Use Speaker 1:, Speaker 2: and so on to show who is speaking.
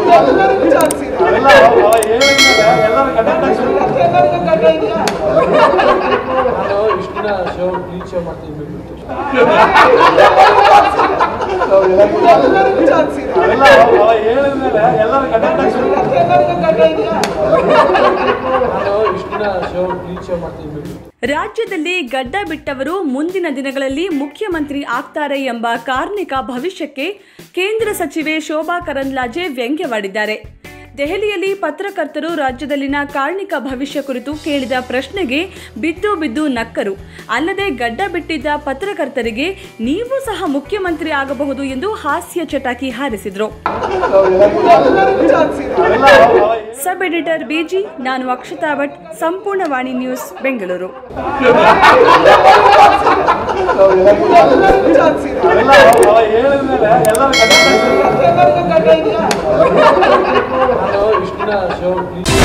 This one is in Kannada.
Speaker 1: ಎಲ್ಲರಿಗೂ ಚಾನ್ಸ್ ಇದೆ
Speaker 2: ಅವೆಲ್ಲ ಅವ- ಅವ ಹೇಳಿದ್ಮೇಲೆ ಎಲ್ಲರೂ ಕನ್ನಡ ಶುರು
Speaker 1: ಎಲ್ಲರಿಗೂ ಗಡ್ಡ ಇದೆಯಾ
Speaker 3: ನಾನು ಇಷ್ಟು ದಿನ ಶೋ ಪ್ಲೀಸ್ ಶೋ ಮಾಡ್ತೀನಿ ಬಿಟ್ಬಿಟ್ಟು
Speaker 1: ಎಲ್ಲರಿಗೂ ಚಾನ್ಸ್ ಇದೆ
Speaker 2: ಅವೆಲ್ಲ ಅವ- ಅವ ಹೇಳಿದ್ಮೇಲೆ ಎಲ್ಲರೂ ಕನ್ನಡ ಶುರು
Speaker 1: ಎಲ್ಲರಿಗೂ ಗಡ್ಡ ಇದೆಯಾ
Speaker 3: ನಾನು ಇಷ್ಟು ದಿನ ಶೋ ಪ್ಲೀಸ್ ಶೋ ಮಾಡ್ತೀನಿ ಬಿಟ್ಬಿಟ್ಟು
Speaker 4: ರಾಜ್ಯದಲ್ಲಿ ಗಡ್ಡ ಬಿಟ್ಟವರು ಮುಂದಿನ ದಿನಗಳಲ್ಲಿ ಮುಖ್ಯಮಂತ್ರಿ ಆಗ್ತಾರೆ ಎಂಬ ಕಾರ್ಮಿಕ ಭವಿಷ್ಯಕ್ಕೆ ಕೇಂದ್ರ ಸಚಿವೆ ಶೋಭಾ ಕರಂದ್ಲಾಜೆ ವ್ಯಂಗ್ಯವಾಡಿದ್ದಾರೆ ದೆಹಲಿಯಲ್ಲಿ ಪತ್ರಕರ್ತರು ರಾಜ್ಯದಲ್ಲಿನ ಕಾರ್ಮಿಕ ಭವಿಷ್ಯ ಕುರಿತು ಕೇಳಿದ ಪ್ರಶ್ನೆಗೆ ಬಿದ್ದು ಬಿದ್ದು ನಕ್ಕರು ಅಲ್ಲದೆ ಗಡ್ಡ ಬಿಟ್ಟಿದ್ದ ಪತ್ರಕರ್ತರಿಗೆ ನೀವು ಸಹ ಮುಖ್ಯಮಂತ್ರಿ ಆಗಬಹುದು ಎಂದು ಹಾಸ್ಯ ಚಟಾಕಿ ಹಾರಿಸಿದರು
Speaker 1: ಎಲ್ಲರಿಗೂ ಚಾನ್ಸ್ ಇದೆ
Speaker 2: ಅವೆಲ್ಲ ಅವ- ಅವ
Speaker 4: ಸಬ್ ಎಡಿಟರ್ ಬಿಜಿ ನಾನು ಅಕ್ಷತಾ ಭಟ್ ಸಂಪೂರ್ಣ ವಾಣಿ ನ್ಯೂಸ್ ಬೆಂಗಳೂರು
Speaker 1: ಎಲ್ಲರಿಗೂ ಚಾನ್ಸ್ ಇದೆ
Speaker 2: ಅವೆಲ್ಲ ಅವ- ಅವ ಹೇಳಿದ್ಮೇಲೆ ಎಲ್ಲರೂ ಕನ್ನಡ ಶುರು
Speaker 1: ಎಲ್ಲರಿಗೂ ಗಡ್ಡ ಇದೆಯಾ
Speaker 3: ನಾನು ಇಷ್ಟು ದಿನ ಶೋ ಪ್ಲೀಸ್